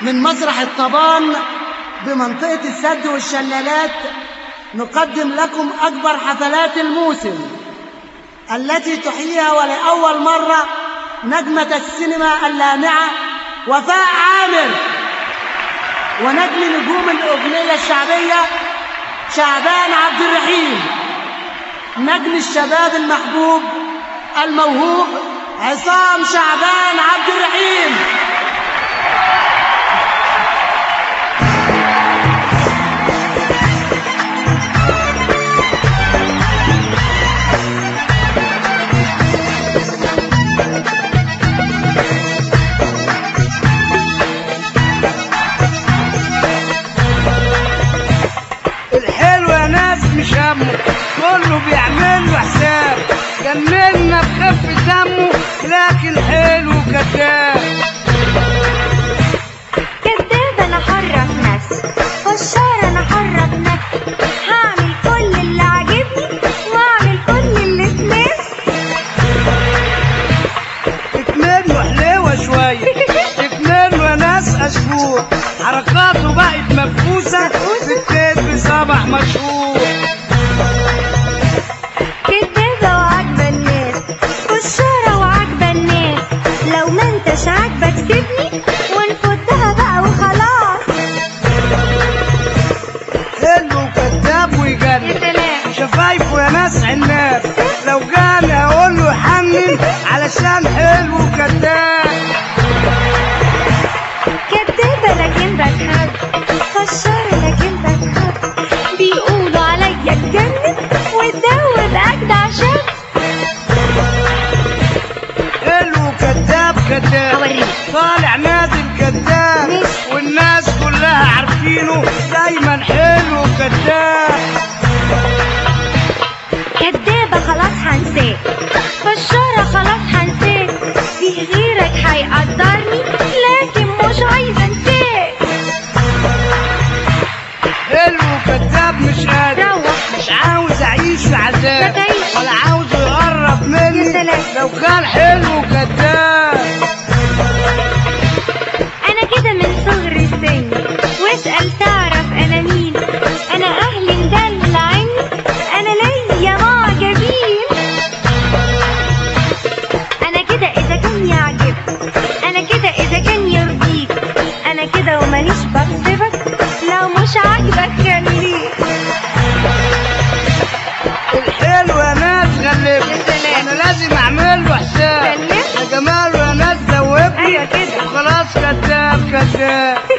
من مسرح الطبان بمنطقة السد والشلالات نقدم لكم أكبر حفلات الموسم التي تحييها ولأول مرة نجمة السينما اللامعة وفاء عامر ونجم نجوم الأغنية الشعبية شعبان عبد الرحيم نجم الشباب المحبوب الموهوب عصام شعبان عبد الرحيم الحلو يا ناس مش همه كله بيعمل له حساب جملنا بخف دمه لكن حلو كذاب كداب انا حرة في نفسي فشار انا حرة في نفسي هعمل كل اللي عاجبني واعمل كل اللي في نفسي تكمله حلوة شوية تكمله يا ناس أشهور حركاته بقت مفقوسة في الكذب صبح مشهور كدابة وعاجبة الناس فشارة وعاجبة الناس لو ما انتش عاجبك سيبني ونفضها بقى وخلاص حلو وكذاب يا ويجنن سلام شفايفه يا ناس عناب لو جاني اقول له حنن علشان حلو وكذاب كدابة لكن بتحب فشارة لكن بتحب بيقولوا عليا اتجنن وتزود اجدع شاب حلو وكذاب كذاب هوريك. طالع نازل كذاب ماشي. والناس كلها عارفينه دايما حلو وكذاب كدابة خلاص هنساك فشارة خلاص هنساك في غيرك هيقدرني لكن مش عايزة انساك حلو وكذاب مش قادر روح. مش عاوز اعيش في ما عذاب تعيش. ولا عاوز يقرب مني يا سلام. لو كان حلو وكذاب انا كده من صغر السن واسأل تعرف انا مين انا اهلي مدلعين انا ليا معجبين انا كده اذا كان يعجبك انا كده اذا كان يرضيك انا كده ومانيش بغصبك لو مش عاجبك خليك الحلو يا ناس غلبني يا سلام. انا لازم اعمل له حساب غلبني؟ يا جماله يا ناس ذوبني أيوة كده. وخلاص كذاب كذاب